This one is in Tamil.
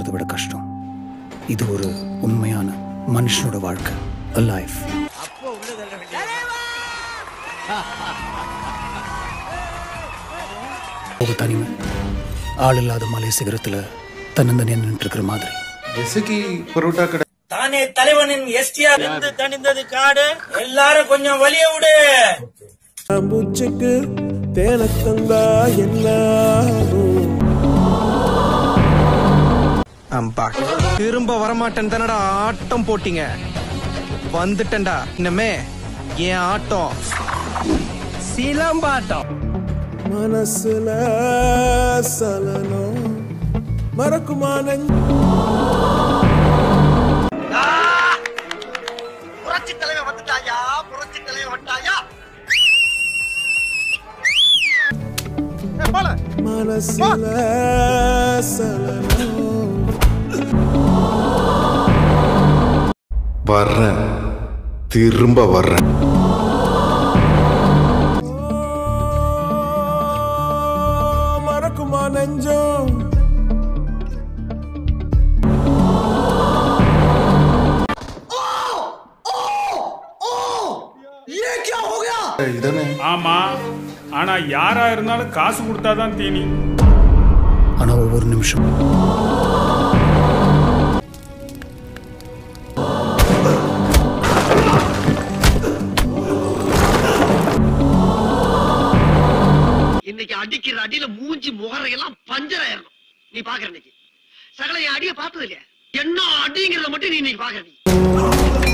வாழ்றதை விட கஷ்டம் இது ஒரு உண்மையான மனுஷனோட வாழ்க்கை a life ஒரு தனிமை ஆள் இல்லாத மலை சிகரத்துல தன்னந்தனியா நின்று இருக்கிற மாதிரி जैसे कि परोटा कड़ा தானே தலைவனின் எஸ்டிஆர் இருந்து தணிந்தது காடு எல்லாரும் கொஞ்சம் வலிய விடு மூச்சுக்கு தேனத்தந்தா என்ன திரும்ப வரமாட்டேன் தானடா ஆட்டம் போட்டீங்க வந்துட்டேன்டா இனிமே என் ஆட்டம் சிலம்பாட்டம் மனசுல சலனம் மறக்குமா நெஞ்சு புரட்சி தலைவன் வந்துட்டாயா புரட்சி தலைவன் வந்துட்டாயா மனசுல சலனம் வர்றேன் திரும்ப வர்றேன் மறக்குமா நெஞ்சம் இதானே ஆமா ஆனா யாரா இருந்தாலும் காசு கொடுத்தாதான் தீனி ஆனா ஒவ்வொரு நிமிஷம் இன்னைக்கு அடிக்கிற அடியில மூஞ்சி முகரையெல்லாம் பஞ்சர் ஆயிரணும் நீ பாக்குற இன்னைக்கு சகல என் அடிய பார்த்தது இல்லையா என்ன அடிங்கிறத மட்டும் நீ இன்னைக்கு பாக்குற நீ